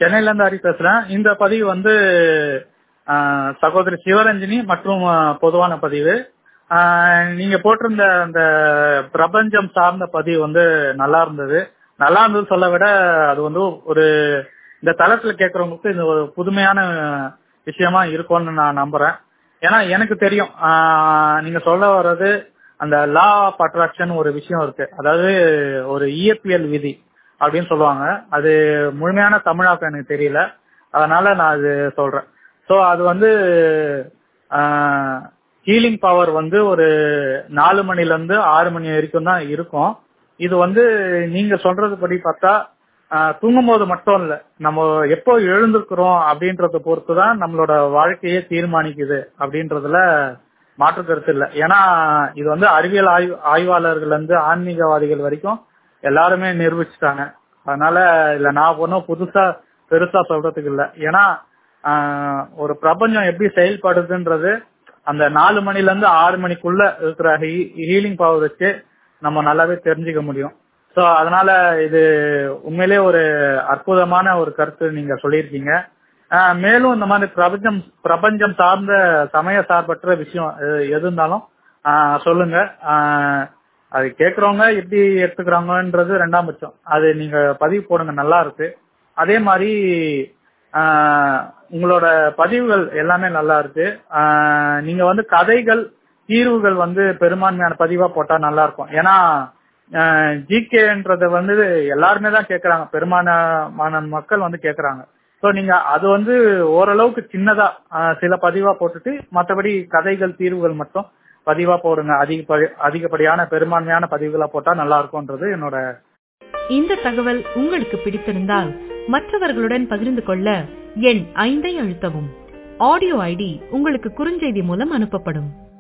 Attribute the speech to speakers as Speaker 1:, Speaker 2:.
Speaker 1: சென்னையில இருந்து ஹரி பேசுறேன் இந்த பதிவு வந்து ஆ, சகோதரி சிவரஞ்சினி மற்றும் ஆ, பொதுவான பதிவு ஆ, நீங்க போட்டிருந்த அந்த பிரபஞ்சம் சார்ந்த பதிவு வந்து நல்லா இருந்தது நல்லா இருந்தது சொல்ல விட அது வந்து ஒரு இந்த தளத்துல கேட்கறவங்களுக்கு இது ஒரு புதுமையான விஷயமா இருக்கும்னு நான் நம்புறேன் ஏன்னா எனக்கு தெரியும் ஆ, நீங்க சொல்ல வர்றது அந்த லா ஆஃப் அட்ராக்ஷன் ஒரு விஷயம் இருக்கு அதாவது ஒரு இயற்பியல் விதி அப்படின்னு சொல்லுவாங்க அது முழுமையான தமிழாக்கம் எனக்கு தெரியல அதனால நான் அது சொல்றேன் ஸோ அது வந்து ஹீலிங் பவர் வந்து ஒரு நாலு மணில இருந்து ஆறு மணி வரைக்கும் தான் இருக்கும் இது வந்து நீங்க சொல்றது படி பார்த்தா ஆஹ், தூங்கும்போது மட்டும் இல்ல நம்ம எப்போ எழுந்திருக்கிறோம் அப்படின்றத பொறுத்து தான் நம்மளோட வாழ்க்கையே தீர்மானிக்குது அப்படின்றதுல மாற்று கருத்து இல்லை ஏன்னா இது வந்து அறிவியல் ஆய்வு ஆய்வாளர்கள் இருந்து ஆன்மீகவாதிகள் வரைக்கும் எல்லாருமே நிரூபிச்சுட்டாங்க அதனால இல்ல நான் ஒன்றும் புதுசா பெருசா சொல்றதுக்கு இல்ல ஏன்னா ஆஹ், ஒரு பிரபஞ்சம் எப்படி செயல்படுதுன்றது அந்த நாலு மணில இருந்து ஆறு மணிக்குள்ள இருக்கிற ஹீலிங் பவர் வச்சு நம்ம நல்லாவே தெரிஞ்சுக்க முடியும் சோ அதனால இது உண்மையிலே ஒரு அற்புதமான ஒரு கருத்து நீங்க சொல்லியிருக்கீங்க ஆஹ், மேலும் இந்த மாதிரி பிரபஞ்சம் பிரபஞ்சம் சார்ந்த சமய சார்பற்ற விஷயம் எது- எது இருந்தாலும் ஆஹ், சொல்லுங்க ஆஹ், அது கேக்குறவங்க எப்படி எடுத்துக்கிறாங்கன்றது ரெண்டாம் பட்சம் அது நீங்க பதிவு போடுங்க நல்லா இருக்கு அதே மாதிரி ஆஹ், உங்களோட பதிவுகள் எல்லாமே நல்லா இருக்கு ஆஹ், நீங்க வந்து கதைகள் தீர்வுகள் வந்து பெரும்பான்மையான பதிவா போட்டா நல்லா இருக்கும் ஏன்னா ஜிகேன்றத வந்து எல்லாருமே தான் கேக்குறாங்க பெரும்பாலான மக்கள் வந்து கேக்குறாங்க சோ நீங்க அது வந்து ஓரளவுக்கு சின்னதா ஆஹ், சில பதிவா போட்டுட்டு மத்தபடி கதைகள் தீர்வுகள் மட்டும் பதிவா போடுங்க அதிக அதிகப்படியான பெரும்பான்மையான பதிவுகளா போட்டா நல்லா இருக்கும்ன்றது என்னோட
Speaker 2: இந்த தகவல் உங்களுக்கு பிடித்திருந்தால் மற்றவர்களுடன் பகிர்ந்து கொள்ள எண் ஐந்தை அழுத்தவும் ஆடியோ ஐடி உங்களுக்கு குறுஞ்செய்தி மூலம் அனுப்பப்படும்